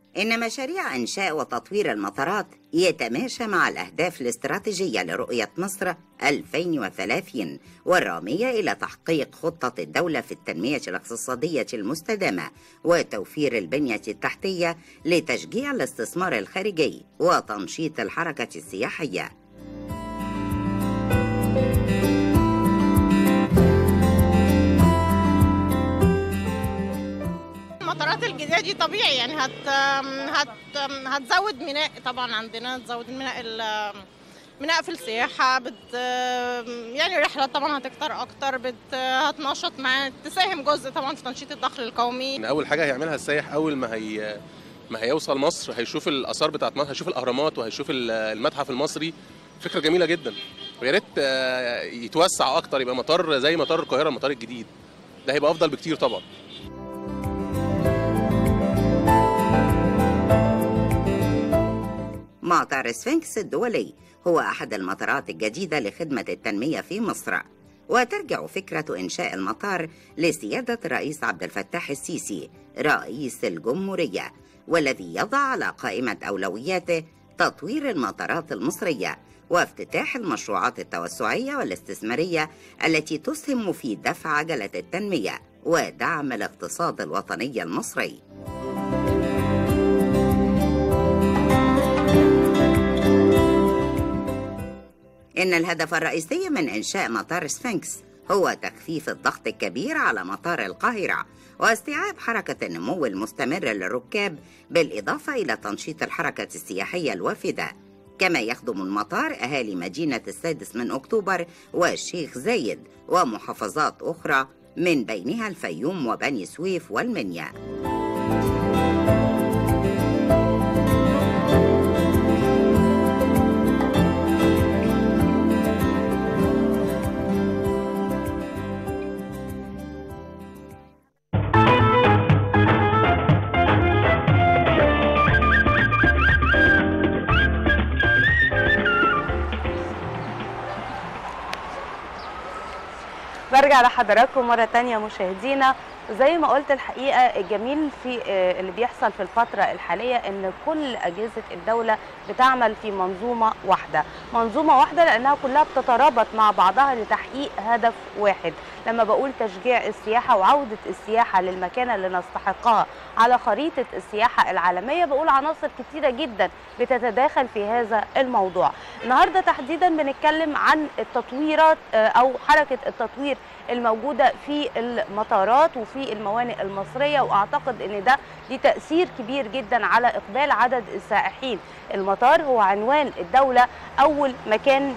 إن مشاريع إنشاء وتطوير المطارات يتماشى مع الأهداف الاستراتيجية لرؤية مصر 2030 والرامية إلى تحقيق خطة الدولة في التنمية الاقتصادية المستدامة وتوفير البنية التحتية لتشجيع الاستثمار الخارجي وتنشيط الحركة السياحية المطارات الجديده دي طبيعي يعني هت هت هتزود ميناء طبعا عندنا تزود الميناء ال- ميناء في السياحه بت يعني الرحلات طبعا هتكتر اكتر بت هتنشط معانا تساهم جزء طبعا في تنشيط الدخل القومي إن اول حاجه هيعملها السائح اول ما هي ما هيوصل مصر هيشوف الاثار بتاعت مصر هيشوف الاهرامات وهيشوف ال- المتحف المصري فكره جميله جدا ويا ريت آه، يتوسع اكتر يبقى مطار زي مطار القاهره المطار الجديد ده هيبقى افضل بكتير طبعا مطار سفنكس الدولي هو أحد المطارات الجديدة لخدمة التنمية في مصر وترجع فكرة إنشاء المطار لسيادة الرئيس عبد الفتاح السيسي رئيس الجمهورية والذي يضع على قائمة أولوياته تطوير المطارات المصرية وافتتاح المشروعات التوسعية والاستثمارية التي تسهم في دفع عجلة التنمية ودعم الاقتصاد الوطني المصري إن الهدف الرئيسي من إنشاء مطار سفنكس هو تخفيف الضغط الكبير على مطار القاهرة واستيعاب حركة النمو المستمر للركاب بالإضافة إلى تنشيط الحركة السياحية الوافدة كما يخدم المطار أهالي مدينة السادس من أكتوبر والشيخ زايد ومحافظات أخرى من بينها الفيوم وبني سويف والمنيا برجع لحضراتكم مرة تانية مشاهدينا وزي ما قلت الحقيقة الجميل في آه، اللي بيحصل في الفترة الحالية ان كل أجهزة الدولة بتعمل في منظومة واحدة منظومة واحدة لأنها كلها بتترابط مع بعضها لتحقيق هدف واحد لما بقول تشجيع السياحة وعودة السياحة للمكانة اللي نستحقها على خريطة السياحة العالمية بقول عناصر كتيرة جدا بتتداخل في هذا الموضوع النهاردة تحديدا بنتكلم عن التطويرات آه، أو حركة التطوير الموجودة في المطارات وفي الموانئ المصرية وأعتقد أن ده ليه تأثير كبير جدا على إقبال عدد السائحين المطار هو عنوان الدولة أول مكان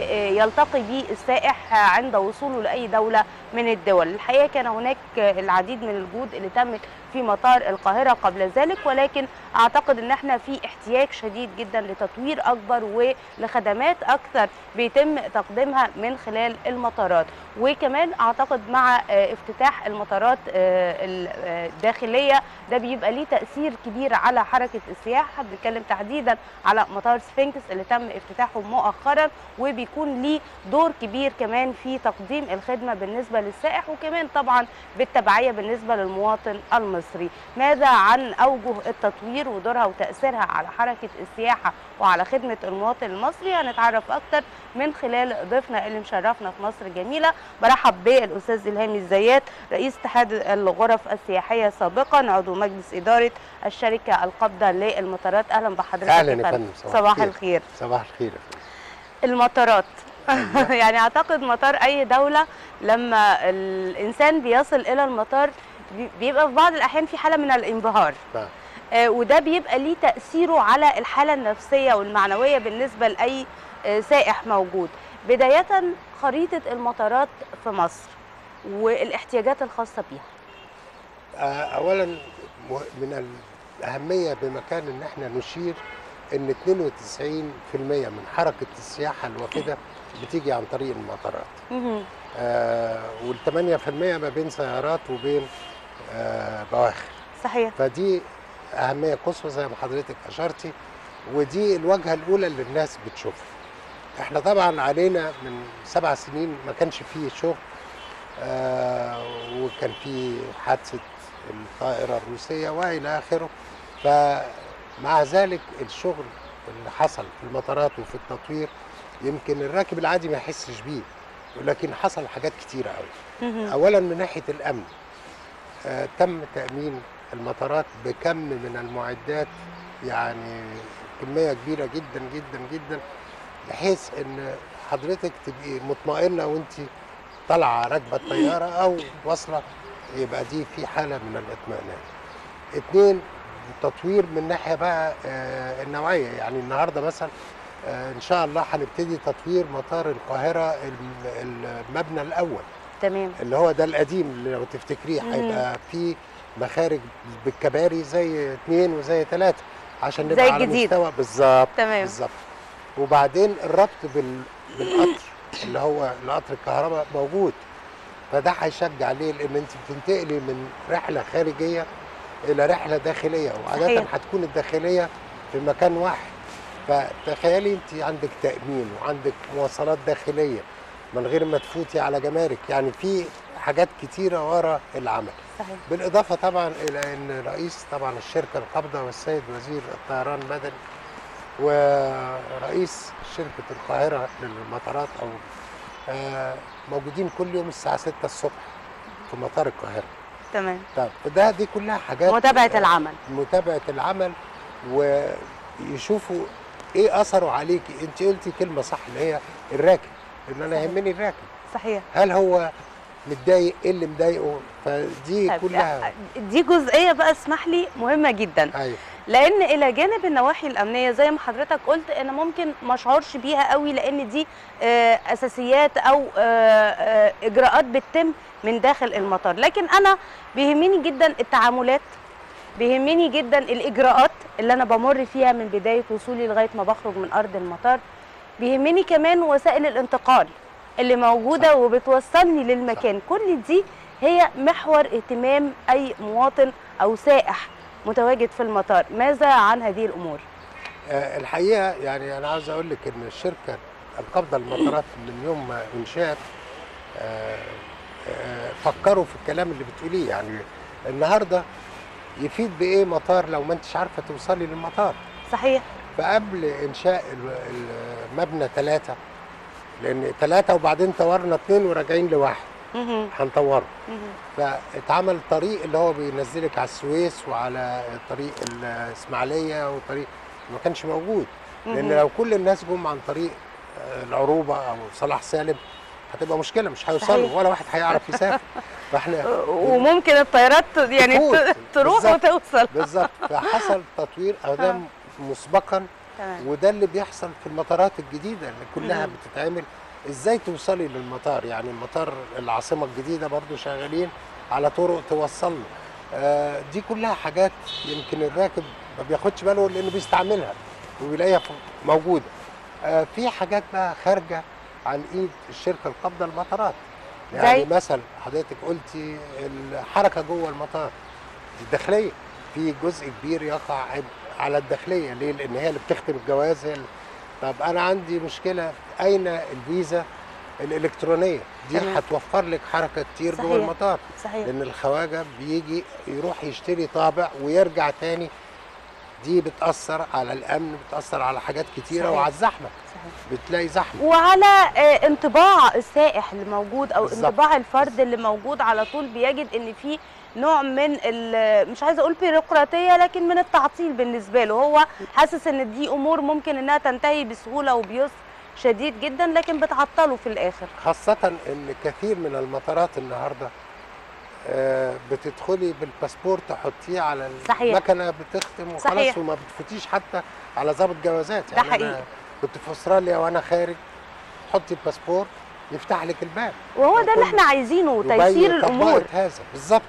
بيلتقي به السائح عند وصوله لأي دولة من الدول الحقيقة كان هناك العديد من الجهود اللي تمت في مطار القاهرة قبل ذلك ولكن أعتقد أن احنا في احتياج شديد جدا لتطوير أكبر ولخدمات أكثر بيتم تقديمها من خلال المطارات وكمان أعتقد مع آه، افتتاح المطارات آه، الداخلية ده بيبقى ليه تأثير كبير على حركة السياحة بنتكلم تحديدا على مطار سفنكس اللي تم افتتاحه مؤخرا وبيكون ليه دور كبير كمان في تقديم الخدمة بالنسبة للسائح وكمان طبعا بالتبعية بالنسبة للمواطن المصري ماذا عن أوجه التطوير ودورها وتأثيرها على حركة السياحة وعلى خدمة المواطن المصري هنتعرف أكتر من خلال ضيفنا اللي مشرفنا في مصر جميلة برحب بالأستاذ إلهامي الزيات رئيس اتحاد الغرف السياحية سابقا عضو مجلس إدارة الشركة القابضة للمطارات أهلا بحضرتك اهلا يا يا فندم. فندم صباح الخير صباح الخير يا فندم. المطارات يعني اعتقد مطار اي دوله لما الانسان بيصل الى المطار بي- بيبقى في بعض الاحيان في حاله من الانبهار نعم. آه، وده بيبقى ليه تاثيره على الحاله النفسيه والمعنويه بالنسبه لاي آه، سائح موجود بدايه خريطه المطارات في مصر والاحتياجات الخاصه بيها آه، اولا م- من الاهميه بمكان ان احنا نشير ان 92% من حركه السياحه الوافده بتيجي عن طريق المطارات مهم. آه وال 8% ما بين سيارات وبين آه بواخر صحيح فدي اهميه قصوى زي ما حضرتك اشرتي ودي الواجهه الاولى اللي الناس بتشوفها احنا طبعا علينا من سبع سنين ما كانش فيه شغل آه وكان في حادثه الطائره الروسيه والى اخره فمع ذلك الشغل اللي حصل في المطارات وفي التطوير يمكن الراكب العادي ما يحسش بيه ولكن حصل حاجات كتيرة قوي مهم. اولا من ناحيه الامن آه تم تامين المطارات بكم من المعدات يعني كميه كبيره جدا جدا جدا بحيث ان حضرتك تبقي مطمئنه وانت طالعه راكبه الطياره او واصله يبقى دي في حاله من الاطمئنان. اتنين تطوير من ناحيه بقى آه النوعيه يعني النهارده مثلا آه ان شاء الله هنبتدي تطوير مطار القاهره الم- المبنى الاول تمام اللي هو ده القديم اللي لو تفتكريه مم. هيبقى فيه مخارج بالكباري زي اثنين وزي ثلاثه عشان زي نبقى على الجديد. مستوى بالظبط تمام. بالظبط وبعدين الربط بال... بالقطر اللي هو القطر الكهرباء موجود فده هيشجع ليه لان انت بتنتقلي من رحله خارجيه الى رحله داخليه وعاده صحيح. هتكون الداخليه في مكان واحد فتخيلي انت عندك تامين وعندك مواصلات داخليه من غير ما تفوتي على جمارك يعني في حاجات كتيره ورا العمل صحيح بالاضافه طبعا الى ان رئيس طبعا الشركه القابضه والسيد وزير الطيران المدني ورئيس شركه القاهره للمطارات او آه، موجودين كل يوم الساعه 6 الصبح في مطار القاهره تمام طب فده دي كلها حاجات متابعه العمل متابعه العمل ويشوفوا ايه اثره عليكي انت قلتي كلمه صح اللي هي الراكب ان انا صحيح. يهمني الراكب صحيح هل هو متضايق ايه اللي مضايقه فدي طيب، كلها دي جزئيه بقى اسمح لي مهمه جدا ايوه لان الى جانب النواحي الامنيه زي ما حضرتك قلت انا ممكن ما اشعرش بيها قوي لان دي آه، اساسيات او آه، آه، اجراءات بتتم من داخل المطار لكن انا بيهمني جدا التعاملات بيهمني جدا الاجراءات اللي انا بمر فيها من بدايه وصولي لغايه ما بخرج من ارض المطار بيهمني كمان وسائل الانتقال اللي موجوده صح. وبتوصلني للمكان كل دي هي محور اهتمام اي مواطن او سائح متواجد في المطار ماذا عن هذه الامور آه، الحقيقه يعني انا عاوز اقول لك ان الشركه القابضه للمطارات من يوم ما انشات آه، آه، فكروا في الكلام اللي بتقوليه يعني النهارده يفيد بايه مطار لو ما انتش عارفه توصلي للمطار صحيح فقبل انشاء ال- المبنى ثلاثه لان ثلاثه وبعدين طورنا اثنين وراجعين لواحد مهم. هنطوره مهم. فاتعمل طريق اللي هو بينزلك على السويس وعلى طريق الاسماعيليه وطريق ما كانش موجود لان مهم. لو كل الناس جم عن طريق آه، العروبه او صلاح سالم هتبقى مشكله مش هيوصلوا صحيح. ولا واحد هيعرف يسافر فاحنا وممكن الطيارات يعني تفوت. ت- تروح بالظبط. وتوصل بالظبط فحصل تطوير او ده آه. مسبقا تمام وده اللي بيحصل في المطارات الجديده اللي كلها مم. بتتعمل ازاي توصلي للمطار يعني المطار العاصمه الجديده برضو شغالين على طرق توصل له آه دي كلها حاجات يمكن الراكب ما بياخدش باله لانه بيستعملها وبيلاقيها ف- موجوده آه في حاجات بقى خارجه عن ايد الشركه القابضه للمطارات يعني زي؟ مثلا حضرتك قلتي الحركه جوه المطار الداخليه في جزء كبير يقع عبء على الداخليه ليه؟ لان هي اللي بتختم الجواز هي اللي طب انا عندي مشكله اين الفيزا الالكترونيه دي تمام. هتوفر لك حركه كتير جوه صحيح. المطار صحيح لان الخواجه بيجي يروح يشتري طابع ويرجع تاني دي بتاثر على الامن بتاثر على حاجات كتيره صحيح. وعلى الزحمه صحيح بتلاقي زحمه وعلى آه، انطباع السائح اللي موجود او بالظبط. انطباع الفرد اللي موجود على طول بيجد ان في نوع من ال- مش عايزه اقول بيروقراطيه لكن من التعطيل بالنسبه له هو حاسس ان دي امور ممكن انها تنتهي بسهوله وبيسر شديد جدا لكن بتعطله في الاخر خاصة إن كثير من المطارات النهاردة آه، بتدخلي بالباسبور تحطيه على صحيح. المكنة بتختم وخلاص صحيح. وما بتفوتيش حتى على ضابط جوازات ده يعني حقيقي. أنا كنت في أستراليا وأنا خارج حطي الباسبور يفتح لك الباب وهو ده اللي كل- احنا عايزينه دبي تيسير الامور طبقت هذا بالظبط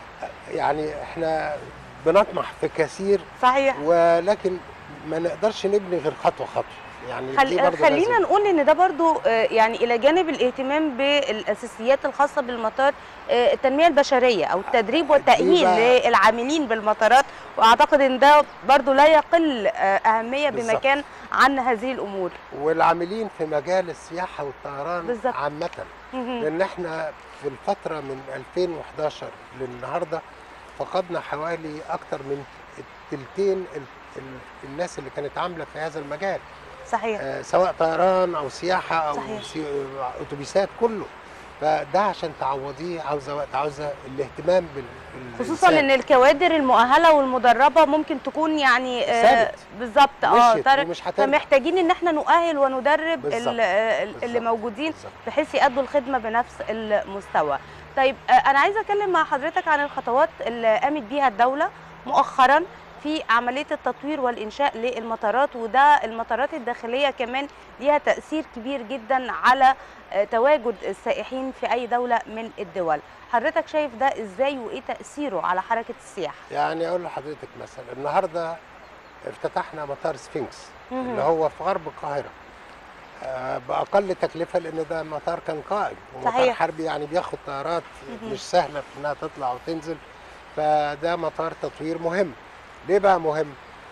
يعني احنا بنطمح في كثير صحيح ولكن ما نقدرش نبني غير خطوة خطوة يعني دي خل... برضه خلينا لازم. نقول ان ده برضو آه، يعني الى جانب الاهتمام بالاساسيات الخاصه بالمطار آه، التنميه البشريه او التدريب دي والتاهيل بقى- للعاملين بالمطارات واعتقد ان ده برضو لا يقل آه، اهميه بالظبط. بمكان عن هذه الامور والعاملين في مجال السياحة والطيران بالظبط. عامة مهم. لان احنا في الفتره من 2011 للنهارده فقدنا حوالي اكتر من التلتين ال- ال- الناس اللي كانت عامله في هذا المجال صحيح آه، سواء طيران او سياحه او صحيح. سي- اتوبيسات كله فده عشان تعوضيه عاوزه وقت عاوزه الاهتمام بال بال- خصوصا بالإنسان. ان الكوادر المؤهله والمدربه ممكن تكون يعني آه، ثابت. بالظبط اه مشيت طارق. ومش هترجع فمحتاجين ان احنا نؤهل وندرب بالظبط. ال- آه، اللي بالظبط. موجودين بالظبط. بحيث يأدوا الخدمه بنفس المستوى. طيب آه، انا عايزه اتكلم مع حضرتك عن الخطوات اللي قامت بيها الدوله مؤخرا في عمليه التطوير والانشاء للمطارات وده المطارات الداخليه كمان ليها تاثير كبير جدا على آه، تواجد السائحين في اي دوله من الدول. حضرتك شايف ده ازاي وايه تاثيره على حركه السياحه؟ يعني اقول لحضرتك مثلا النهارده افتتحنا مطار سفنكس مهم. اللي هو في غرب القاهره آه، باقل تكلفه لان ده مطار كان قائم ومطار صحيح. حربي يعني بياخد طيارات مهم. مش سهله في انها تطلع وتنزل فده مطار تطوير مهم ليه بقى مهم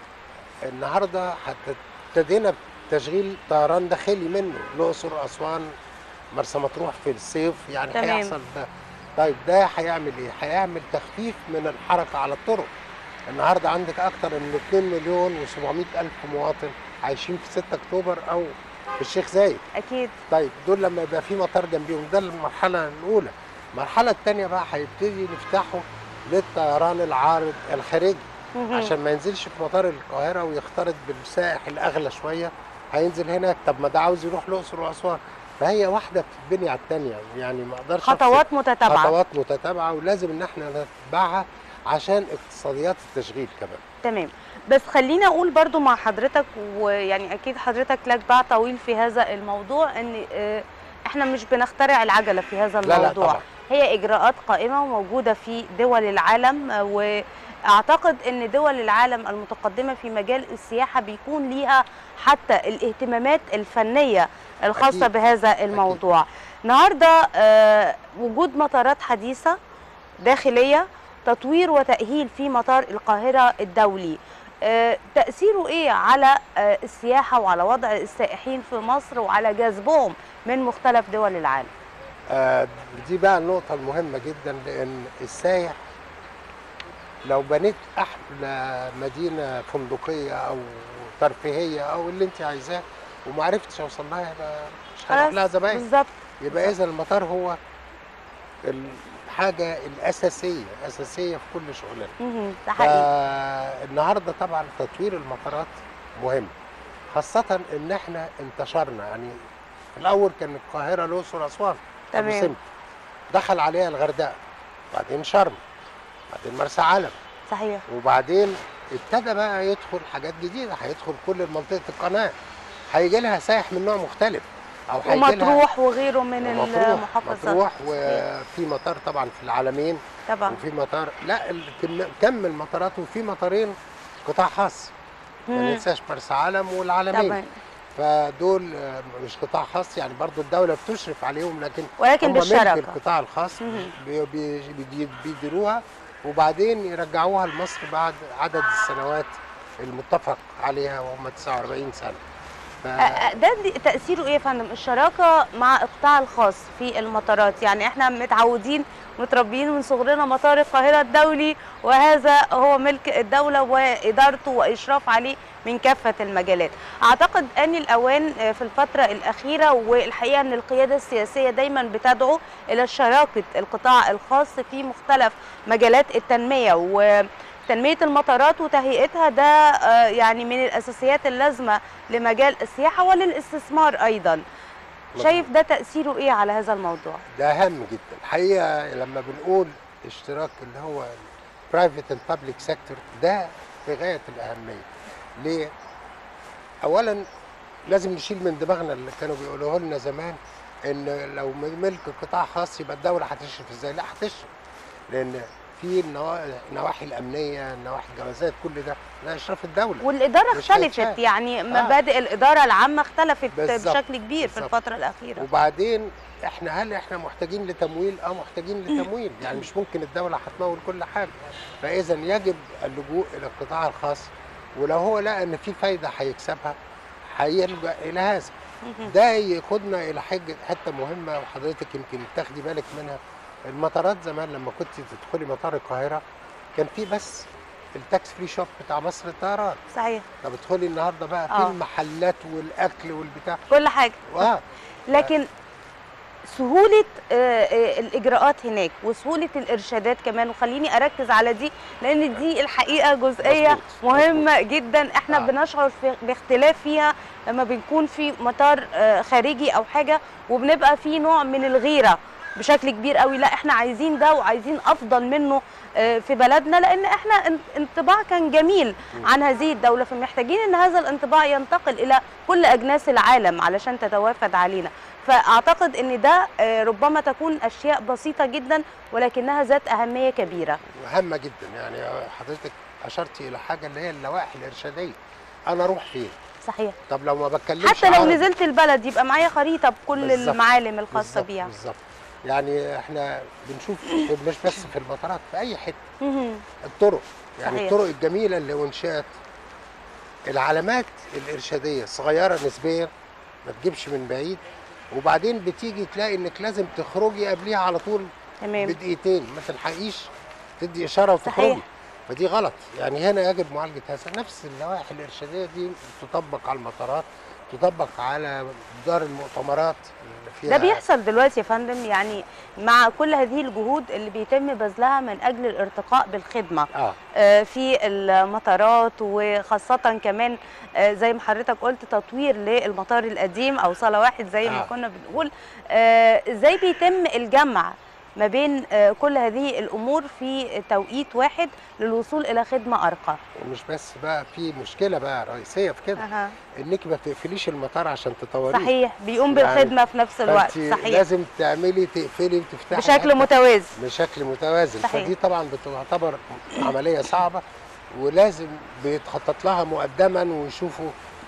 النهارده هت- ابتدينا بتشغيل طيران داخلي منه الاقصر اسوان مرسى مطروح في الصيف يعني تمام. هيحصل ده طيب ده هيعمل ايه هيعمل تخفيف من الحركه على الطرق النهارده عندك اكتر من 2 مليون و700 الف مواطن عايشين في 6 اكتوبر او في الشيخ زايد اكيد طيب دول لما يبقى في مطار جنبيهم ده المرحله الاولى المرحله الثانيه بقى هيبتدي نفتحه للطيران العارض الخارجي مهم. عشان ما ينزلش في مطار القاهره ويختلط بالسائح الاغلى شويه هينزل هناك طب ما ده عاوز يروح الاقصر واسوان فهي واحده بتتبني على الثانيه يعني ما اقدرش أفصل. خطوات متتابعه خطوات متتابعه ولازم ان احنا نتبعها عشان اقتصاديات التشغيل كمان تمام بس خليني اقول برضو مع حضرتك ويعني اكيد حضرتك لك باع طويل في هذا الموضوع ان آه، احنا مش بنخترع العجله في هذا لا لا الموضوع طبعا هي اجراءات قائمه وموجوده في دول العالم آه، واعتقد ان دول العالم المتقدمه في مجال السياحه بيكون ليها حتى الاهتمامات الفنيه الخاصه أكيد. بهذا الموضوع النهارده آه، وجود مطارات حديثه داخليه تطوير وتأهيل في مطار القاهرة الدولي آه، تأثيره إيه على آه، السياحة وعلى وضع السائحين في مصر وعلى جذبهم من مختلف دول العالم آه، دي بقى النقطة المهمة جدا لأن السايح لو بنيت أحلى مدينة فندقية أو ترفيهية أو اللي أنت عايزاه وما عرفتش أوصل لها يبقى مش هيروح خلاص، لها زباين بالظبط يبقى إذا المطار هو الحاجة الأساسية أساسية في كل شغلنا مهم، ده حقيقي فالنهارده طبعا تطوير المطارات مهم خاصة إن إحنا انتشرنا يعني في الأول كان القاهرة الأقصر أسوان أبو تمام. سمبل دخل عليها الغردقة بعدين شرم بعدين مرسى علم صحيح وبعدين ابتدى بقى يدخل حاجات جديدة هيدخل كل منطقة القناة هيجي لها سائح من نوع مختلف أو هيجي لها ومطروح وغيره من مطروح المحافظات مطروح صحيح. وفي مطار طبعا في العالمين طبعا وفي مطار لا الكم- كم المطارات وفي مطارين قطاع خاص ما مم، ننساش مرسى علم والعالمين طبعا فدول آه، مش قطاع خاص يعني برضو الدولة بتشرف عليهم لكن ولكن هم ملك بالشراكة القطاع الخاص مهم. بي- بي- بيدي- بيديروها وبعدين يرجعوها لمصر بعد عدد السنوات المتفق عليها وهم 49 سنة ف... آه، آه، ده دي- تأثيره ايه يا فندم؟ الشراكة مع القطاع الخاص في المطارات، يعني احنا متعودين متربيين من صغرنا مطار القاهرة الدولي وهذا هو ملك الدولة وإدارته وإشراف عليه من كافة المجالات. أعتقد أن الأوان آه، في الفترة الأخيرة والحقيقة أن القيادة السياسية دايما بتدعو إلى شراكة القطاع الخاص في مختلف مجالات التنمية و تنمية المطارات وتهيئتها ده آه، يعني من الأساسيات اللازمة لمجال السياحة وللاستثمار أيضا شايف ده تأثيره إيه على هذا الموضوع؟ ده هام جدا الحقيقه لما بنقول اشتراك اللي هو برايفت اند بابليك سيكتور ده في غايه الاهميه ليه اولا لازم نشيل من دماغنا اللي كانوا بيقولوه لنا زمان ان لو ملك قطاع خاص يبقى الدوله هتشرف ازاي لا هتشرف لان في النوا- النواحي الامنيه النواحي الجوازات كل ده لا اشراف الدوله والإدارة مش اختلفت هيتشاف. يعني مبادئ الإدارة العامة اختلفت بالظبط، بشكل كبير في بالظبط. الفترة الأخيرة وبعدين احنا هل احنا محتاجين لتمويل اه محتاجين لتمويل يعني مش ممكن الدوله هتمول كل حاجه فاذا يجب اللجوء الى القطاع الخاص ولو هو لقى ان في فايده هيكسبها هيلجا الى هذا ده ياخدنا الى حاجه حته مهمه وحضرتك يمكن تاخدي بالك منها المطارات زمان لما كنت تدخلي مطار القاهره كان في بس التاكس فري شوب بتاع مصر الطيران صحيح طب ادخلي النهارده بقى في آه. المحلات والاكل والبتاع كل حاجه اه لكن سهولة آه، آه، الإجراءات هناك وسهولة الإرشادات كمان وخليني أركز على دي لأن دي الحقيقة جزئية مظبوط، مهمة جدا احنا آه. بنشعر في باختلاف فيها لما بنكون في مطار آه، خارجي أو حاجة وبنبقى في نوع من الغيرة بشكل كبير قوي لا احنا عايزين ده وعايزين افضل منه آه، في بلدنا لان احنا ان- انطباع كان جميل عن هذه الدوله فمحتاجين ان هذا الانطباع ينتقل الى كل اجناس العالم علشان تتوافد علينا فاعتقد ان ده آه، ربما تكون اشياء بسيطه جدا ولكنها ذات اهميه كبيره وهامه جدا يعني حضرتك اشرتي الى حاجه اللي هي اللوائح الارشاديه انا اروح فين صحيح طب لو ما بتكلمش حتى لو عربي- نزلت البلد يبقى معايا خريطه بكل بالظبط، المعالم الخاصه بالظبط، بيها بالظبط يعني احنا بنشوف مش بس في المطارات في اي حته مهم. الطرق يعني صحيح. الطرق الجميله اللي انشئت العلامات الارشاديه صغيره نسبيا ما تجيبش من بعيد وبعدين بتيجي تلاقي انك لازم تخرجي قبليها على طول تمام بدقيقتين ما تلحقيش تدي اشاره صحيح. وتخرجي فدي غلط يعني هنا يجب معالجه هذا نفس اللوائح الارشاديه دي تطبق على المطارات تطبق على دار المؤتمرات اللي فيها ده بيحصل دلوقتي يا فندم يعني مع كل هذه الجهود اللي بيتم بذلها من اجل الارتقاء بالخدمه اه آه، في المطارات وخاصة كمان آه، زي ما حضرتك قلت تطوير للمطار القديم أو صالة واحد زي ما آه. كنا بنقول آه، ازاي بيتم الجمع ما بين آه، كل هذه الأمور في توقيت واحد للوصول إلى خدمة أرقى ومش بس بقى في مشكله بقى رئيسيه في كده أها. انك ما تقفليش المطار عشان تطوريه صحيح بيقوم يعني بالخدمة في نفس الوقت فأنت صحيح لازم تعملي تقفلي وتفتحي بشكل أكتر. متوازي بشكل متوازن صحيح. فدي طبعا بتعتبر عمليه صعبه ولازم بيتخطط لها مقدما ويشوفوا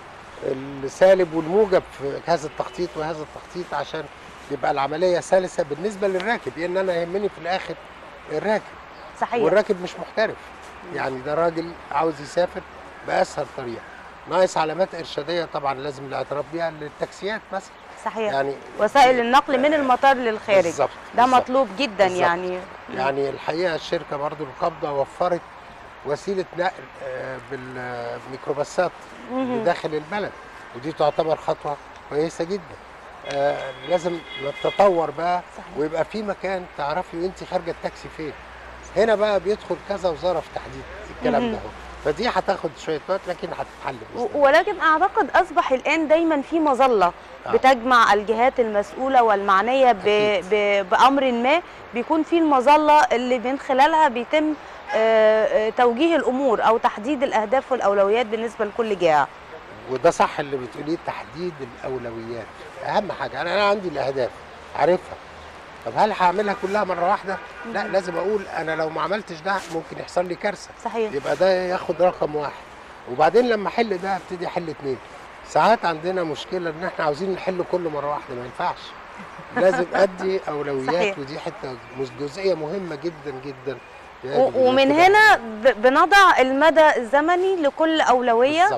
السالب والموجب في هذا التخطيط وهذا التخطيط عشان يبقى العمليه سلسه بالنسبه للراكب لان انا يهمني في الاخر الراكب صحيح والراكب مش محترف يعني ده راجل عاوز يسافر باسهل طريقه ناقص علامات ارشاديه طبعا لازم الاعتراف بيها للتاكسيات مثلا صحيح يعني وسائل النقل من المطار للخارج بالظبط ده بالظبط. مطلوب جدا بالظبط. يعني يعني الحقيقه الشركه برضو القابضه وفرت وسيله نقل آه، بالميكروباصات مهم. لداخل البلد ودي تعتبر خطوه كويسه جدا آه، لازم نتطور بقى صحيح. ويبقى في مكان تعرفي وانت خارجه التاكسي فين هنا بقى بيدخل كذا وزاره في تحديد الكلام مهم. ده هو فدي هتاخد شويه وقت لكن هتتحل و- بإذن الله. ولكن اعتقد اصبح الان دايما في مظله آه. بتجمع الجهات المسؤوله والمعنيه ب... أكيد. ب... بامر ما بيكون في المظله اللي من خلالها بيتم آه، آه، توجيه الامور او تحديد الاهداف والاولويات بالنسبه لكل جهه وده صح اللي بتقوليه تحديد الاولويات اهم حاجه انا انا عندي الاهداف عارفها طب هل هعملها كلها مره واحده لا لازم اقول انا لو ما عملتش ده ممكن يحصل لي كارثه صحيح يبقى ده ياخد رقم واحد وبعدين لما احل ده ابتدي احل اتنين ساعات عندنا مشكله ان احنا عاوزين نحل كله مره واحده ما ينفعش لازم ادي اولويات صحيح. ودي حته مش جزئيه مهمه جدا جدا يجب و- ومن الانتباه هنا ب- بنضع المدى الزمني لكل اولويه بالظبط.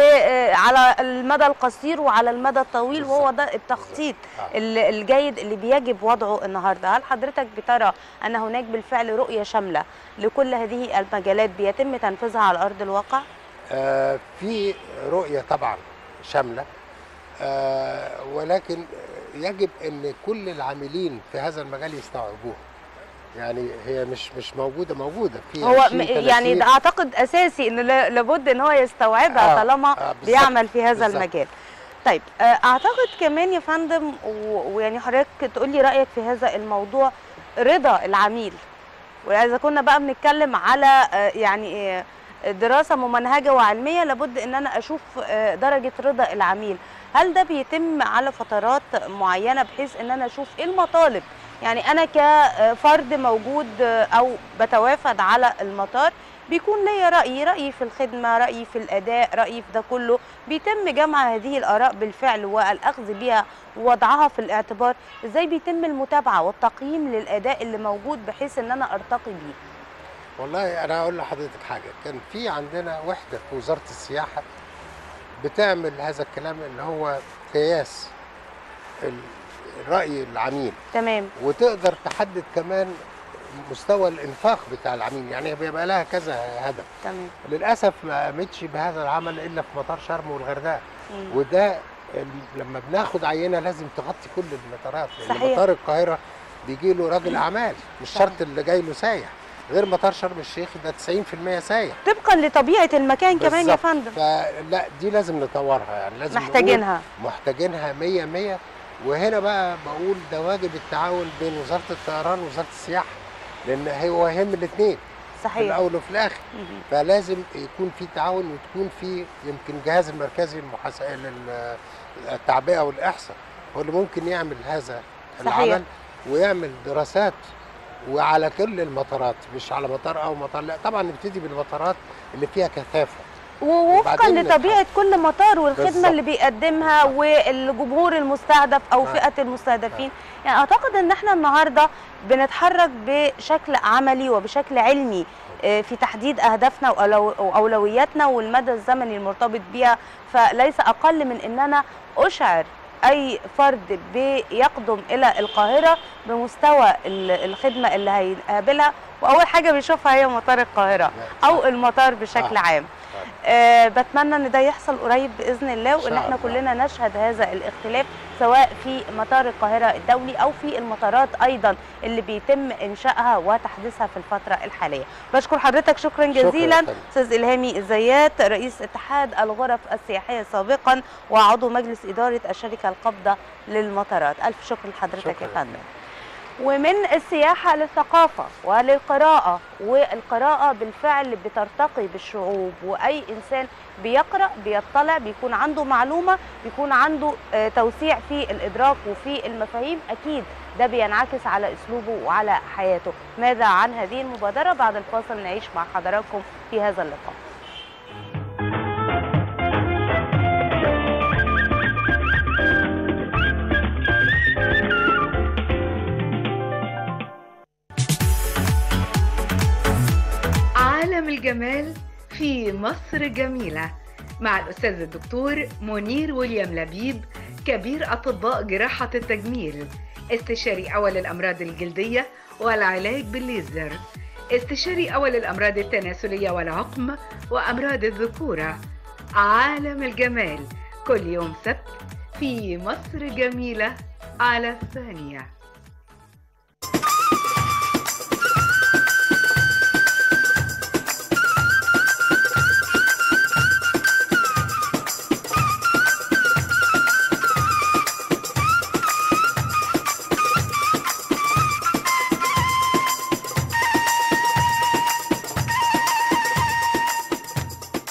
وعلى المدى القصير وعلى المدى الطويل بالظبط. وهو ده التخطيط آه. ال- الجيد اللي بيجب وضعه النهارده هل حضرتك بترى ان هناك بالفعل رؤيه شامله لكل هذه المجالات بيتم تنفيذها على ارض الواقع آه، في رؤية طبعا شاملة آه، ولكن يجب ان كل العاملين في هذا المجال يستوعبوها يعني هي مش مش موجودة موجودة في هو 20 م- يعني 30 ده اعتقد اساسي ان لا- لابد ان هو يستوعبها آه، طالما آه، بالظبط، بيعمل في هذا بالظبط. المجال طيب آه، اعتقد كمان يا فندم و- ويعني حضرتك تقول لي رايك في هذا الموضوع رضا العميل واذا كنا بقى بنتكلم على آه، يعني آه، دراسه ممنهجه وعلميه لابد ان انا اشوف آه، درجه رضا العميل هل ده بيتم على فترات معينه بحيث ان انا اشوف ايه المطالب يعني انا كفرد موجود آه، او بتوافد على المطار بيكون ليا رأي رأيي في الخدمة رأيي في الأداء رأيي في ده كله بيتم جمع هذه الآراء بالفعل والأخذ بها ووضعها في الاعتبار إزاي بيتم المتابعة والتقييم للأداء اللي موجود بحيث إن أنا أرتقي بيه والله انا هقول لحضرتك حاجة كان في عندنا وحدة في وزارة السياحة بتعمل هذا الكلام اللي هو قياس ال- الرأي العميل تمام وتقدر تحدد كمان مستوى الانفاق بتاع العميل يعني بيبقى لها كذا هدف تمام للاسف ما قامتش بهذا العمل الا في مطار شرم والغردقه مم. وده ال- لما بناخد عينه لازم تغطي كل المطارات لان صحيح. مطار القاهره بيجي له راجل اعمال مش صحيح. شرط اللي جاي له سايح غير مطار شرم الشيخ ده 90% سايح طبقا لطبيعه المكان كمان يا بالظبط. فندم فلا دي لازم نطورها يعني لازم نقول محتاجينها محتاجينها 100 100 وهنا بقى بقول ده واجب التعاون بين وزاره الطيران ووزاره السياحه لان هو يهم الاثنين في صحيح الاول وفي الاخر مم. فلازم يكون في تعاون وتكون في يمكن الجهاز المركزي المحاسبه للتعبئه والاحصاء هو اللي ممكن يعمل هذا صحيح. العمل ويعمل دراسات وعلى كل المطارات مش على مطار او مطار لا طبعا نبتدي بالمطارات اللي فيها كثافه ووفقا وبعدين لطبيعه كل مطار والخدمه بالظبط. اللي بيقدمها والجمهور المستهدف او نعم. فئه المستهدفين يعني اعتقد ان احنا النهارده بنتحرك بشكل عملي وبشكل علمي آه، في تحديد اهدافنا وأولو- واولوياتنا والمدى الزمني المرتبط بيها فليس اقل من ان انا اشعر اي فرد بيقدم الى القاهره بمستوى ال- الخدمه اللي هيقابلها واول حاجه بيشوفها هي مطار القاهره او المطار بشكل آه. عام آه بتمنى ان ده يحصل قريب باذن الله إن وان شاء احنا الله. كلنا نشهد هذا الاختلاف سواء في مطار القاهره الدولي او في المطارات ايضا اللي بيتم انشائها وتحديثها في الفتره الحاليه بشكر حضرتك شكرا شكراً جزيلا يا فندم. استاذ الهامي الزيات رئيس اتحاد الغرف السياحيه سابقا وعضو مجلس اداره الشركه القابضه للمطارات الف شكر لحضرتك يا شكراً. فندم ومن السياحة للثقافة وللقراءة والقراءة بالفعل بترتقي بالشعوب وأي إنسان بيقرأ بيطلع بيكون عنده معلومة بيكون عنده آه، توسيع في الإدراك وفي المفاهيم أكيد ده بينعكس على أسلوبه وعلى حياته ماذا عن هذه المبادرة بعد الفاصل نعيش مع حضراتكم في هذا اللقاء عالم الجمال في مصر جميلة مع الأستاذ الدكتور منير ويليام لبيب كبير أطباء جراحة التجميل استشاري أول الأمراض الجلدية والعلاج بالليزر استشاري أول الأمراض التناسلية والعقم وأمراض الذكورة عالم الجمال كل يوم سبت في مصر جميلة على الثانية